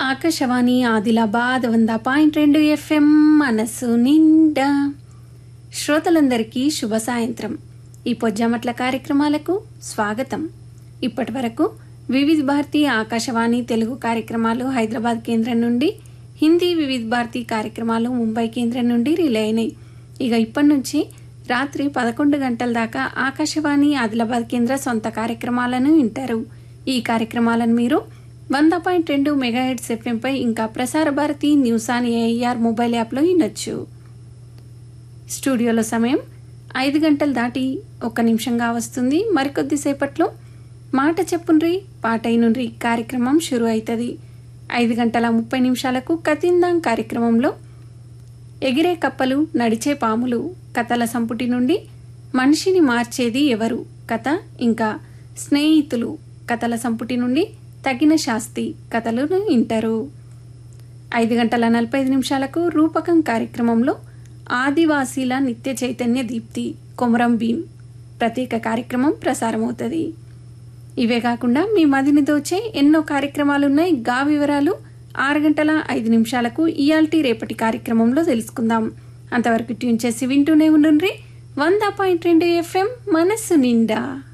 ఆకాశవాణి ఆదిలాబాద్ వంద పాయింట్ రెండు ఎఫ్ఎం మనసు నిండా శ్రోతలందరికీ శుభ సాయంత్రం ఈ పొజ్జామట్ల కార్యక్రమాలకు స్వాగతం ఇప్పటి వరకు వివిధ భారతి ఆకాశవాణి తెలుగు కార్యక్రమాలు హైదరాబాద్ కేంద్రం నుండి హిందీ వివిధ భారతి కార్యక్రమాలు ముంబై కేంద్రం నుండి రిలే అయినాయి ఇక ఇప్పటి నుంచి రాత్రి పదకొండు గంటల దాకా ఆకాశవాణి ఆదిలాబాద్ కేంద్ర సొంత కార్యక్రమాలను వింటారు ఈ కార్యక్రమాలను మీరు వంద పాయింట్ రెండు మెగాహెడ్స్ ఎఫ్ఎంపై ఇంకా Prasar Bharati news on AIR mobile యాప్లో వినొచ్చు స్టూడియోలో సమయం ఐదు గంటలు దాటి ఒక్క నిమిషంగా వస్తుంది మరికొద్దిసేపట్లో మాట చెప్పుండ్రి పాట అయినుండ్రి కార్యక్రమం షురు అవుతుంది ఐదు గంటల ముప్పై నిమిషాలకు కతిందాం కార్యక్రమంలో ఎగిరే కప్పలు నడిచే పాములు కథల సంపుటి నుండి మనిషిని మార్చేది ఎవరు కథ ఇంకా స్నేహితులు కథల సంపుటి నుండి తగిన శాస్తి కథలను వింటారు ఐదు గంటల నలభై ఐదు నిమిషాలకు రూపకం కార్యక్రమంలో ఆదివాసీల నిత్య చైతన్య దీప్తి కొమరం భీం ప్రత్యేక కార్యక్రమం ప్రసారమవుతుంది ఇవే కాకుండా మీ మదిని దోచే ఎన్నో కార్యక్రమాలున్నాయి గా వివరాలు ఆరు గంటల ఐదు నిమిషాలకు ఇయాల్టీ రేపటి కార్యక్రమంలో తెలుసుకుందాం అంతవరకు ట్యూన్ చేసి వింటూనే ఉండుండ్రి వంద పాయింట్ రెండు ఎఫ్ఎం మనస్సు నిండా